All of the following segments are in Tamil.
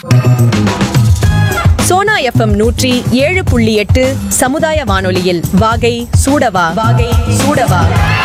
சோனா எஃப்எம் நூற்றி ஏழு புள்ளி எட்டு சமுதாய வானொலியில் வாகை சூடவா வாகை சூடவா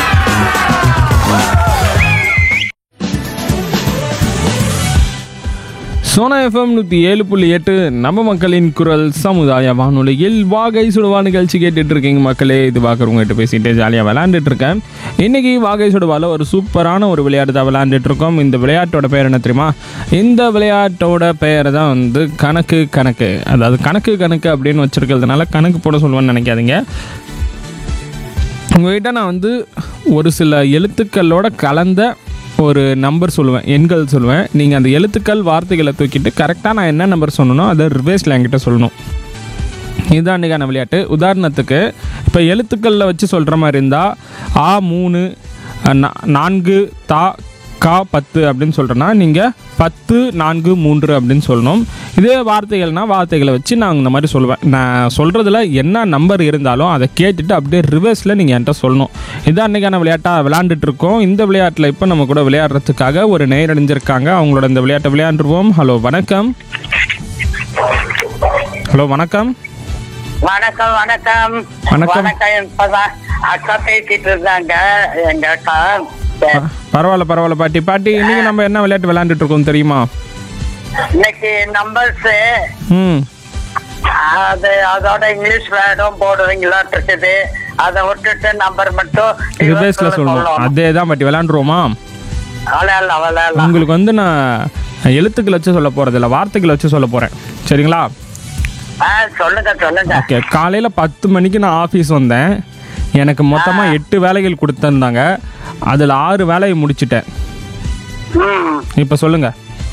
சோனா எஃப்எம் நூற்றி ஏழு புள்ளி எட்டு நம்ம மக்களின் குரல் சமுதாய வானொலியில் வாகை சுடுவா நிகழ்ச்சி கேட்டுட்டு இருக்கீங்க மக்களே இது பார்க்குறவங்ககிட்ட பேசிட்டு ஜாலியாக விளையாண்டுட்டு இருக்கேன் இன்னைக்கு வாகை சுடுவால ஒரு சூப்பரான ஒரு விளையாட்டு தான் விளையாண்டுட்டு இருக்கோம் இந்த விளையாட்டோட பேர் என்ன தெரியுமா இந்த விளையாட்டோட பெயர் தான் வந்து கணக்கு கணக்கு அதாவது கணக்கு கணக்கு அப்படின்னு வச்சிருக்கிறதுனால கணக்கு போட சொல்லுவேன்னு நினைக்காதீங்க உங்கள்கிட்ட நான் வந்து ஒரு சில எழுத்துக்களோட கலந்த ஒரு நம்பர் சொல்லுவேன் எண்கள் சொல்லுவேன் நீங்கள் அந்த எழுத்துக்கள் வார்த்தைகளை தூக்கிட்டு கரெக்டாக நான் என்ன நம்பர் சொன்னனோ அதை ரிவேஸில் என்கிட்ட சொல்லணும் இதுதான் அன்றைக்கான விளையாட்டு உதாரணத்துக்கு இப்போ எழுத்துக்களில் வச்சு சொல்கிற மாதிரி இருந்தால் ஆ மூணு அஹ், நா- நான்கு தா கா பத்து அப்படின்னு சொல்கிறேன்னா நீங்கள் பத்து நான்கு மூன்று அப்படின்னு சொல்லணும் இதே வார்த்தைகள்னால் வார்த்தைகளை வச்சு நான் இந்த மாதிரி சொல்லுவேன் நான் சொல்கிறதுல என்ன நம்பர் இருந்தாலும் அதை கேட்டுட்டு அப்படியே ரிவர்ஸில் நீங்கள் என்கிட்ட சொல்லணும் இதான் அன்றைக்கான விளையாட்டாக விளையாண்டுட்டு இருக்கோம் இந்த விளையாட்டில் இப்போ நம்ம கூட விளையாடுறதுக்காக ஒரு நேர் அடைஞ்சிருக்காங்க அவங்களோட இந்த விளையாட்டை விளையாண்டுருவோம் ஹலோ வணக்கம் ஹலோ வணக்கம் வணக்கம் வணக்கம் வணக்கம். வணக்கம் இப்பதான் அக்கா பேசிட்டு இருந்தாங்க எங்க அக்கா சரி. பரவாயில்ல பரவாயில்ல பாட்டி பாட்டி இன்னைக்கு நம்ம என்ன விளையாட்டு விளையாண்டுட்டு இருக்கோம் தெரியுமா இன்னைக்கு நம்பர்ஸ் ம் அது அதோட இங்கிலீஷ் வேர்டும் போடுவீங்களாட்டு இருக்குது அதை விட்டுட்டு நம்பர் மட்டும் ரிவர்ஸ்ல சொல்லணும் அதே தான் பாட்டி விளையாண்டுருவோமா விளையாடலாம் விளையாடலாம் உங்களுக்கு வந்து நான் எழுத்துக்கள் வச்சு சொல்ல போறது இல்ல வார்த்தைகள் வச்சு சொல்ல போறேன் சரிங்களா ஆ சொல்லுங்க சொல்லுங்க ஓகே காலையில பத்து மணிக்கு நான் ஆஃபீஸ் வந்தேன் எனக்கு மொத்தமா எட்டு வேலைகள் கொடுத்துருந்தாங்க அதுல ஆறு வேலையை முடிச்சிட்டேன் ம் இப்போ சொல்லுங்க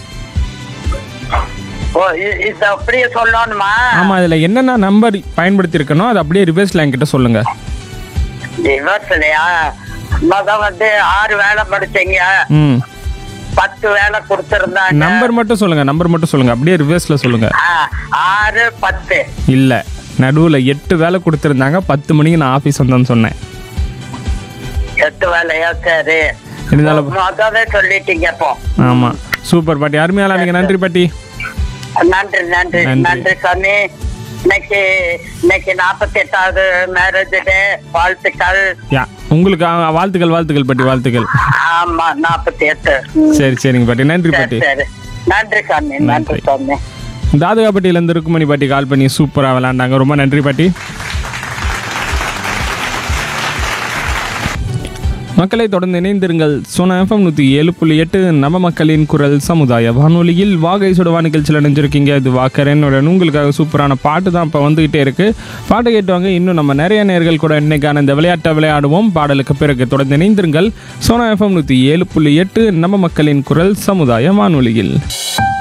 ஓ இ- இது அப்படியே சொல்லணுமா ஆமா இதுல என்னென்ன நம்பர் பயன்படுத்தி இருக்கனோ அதை அப்படியே ரிவர்ஸ்ல என்கிட்ட சொல்லுங்க ரிவர்ஸ்லயா முத வந்து ஆறு வேலை படிச்சீங்க ம் பத்து வேலை கொடுத்துருந்தாங்க நம்பர் மட்டும் சொல்லுங்க நம்பர் மட்டும் சொல்லுங்க அப்படியே ரிவர்ஸ்ல சொல்லுங்க ஆ, ஆறு பத்து இல்லை நடுவில் எட்டு வேலை கொடுத்துருந்தாங்க பத்து மணிக்கு நான் ஆஃபீஸ் வந்தேன்னு சொன்னேன் எட்டு வேலையா சரி இருந்தாலும் முதவே சொல்லிட்டீங்க இப்போ ஆமாம் சூப்பர் பாட்டி அருமையால நீங்கள் நன்றி பாட்டி நன்றி நன்றி நன்றி. நன்றி சாமி இன்னைக்கு இன்னைக்கு நாற்பத்தி எட்டாவது மேரேஜ் டே வாழ்த்துக்கள் யா உங்களுக்கு ஆ, வாழ்த்துக்கள் வாழ்த்துக்கள் பாட்டி வாழ்த்துக்கள் ஆமா நாற்பத்தி எட்டு சரி சரிங்க பாட்டி நன்றி சரி பாட்டி சரி நன்றி சாமி நன்றி சாமி தாதுகாப்பட்டியிலேருந்து ருக்குமணி பாட்டி கால் பண்ணி சூப்பராக விளையாண்டாங்க ரொம்ப நன்றி பாட்டி மக்களை தொடர்ந்து இணைந்திருங்கள் சோனா எஃப்எம் நூற்றி ஏழு புள்ளி எட்டு நம்ம மக்களின் குரல் சமுதாய வானொலியில் வாகை சுடவா நிகழ்ச்சியில் இணைஞ்சிருக்கீங்க இது வாக்கரனுடன் உங்களுக்காக சூப்பரான பாட்டு தான் இப்போ வந்துகிட்டே இருக்கு பாட்டு கேட்டுவாங்க இன்னும் நம்ம நிறைய நேர்கள் கூட இன்னைக்கான இந்த விளையாட்டை விளையாடுவோம் பாடலுக்கு பிறகு தொடர்ந்து இணைந்திருங்கள் சோனா எஃப்எம் நூற்றி ஏழு புள்ளி எட்டு நம்ம மக்களின் குரல் சமுதாய வானொலியில்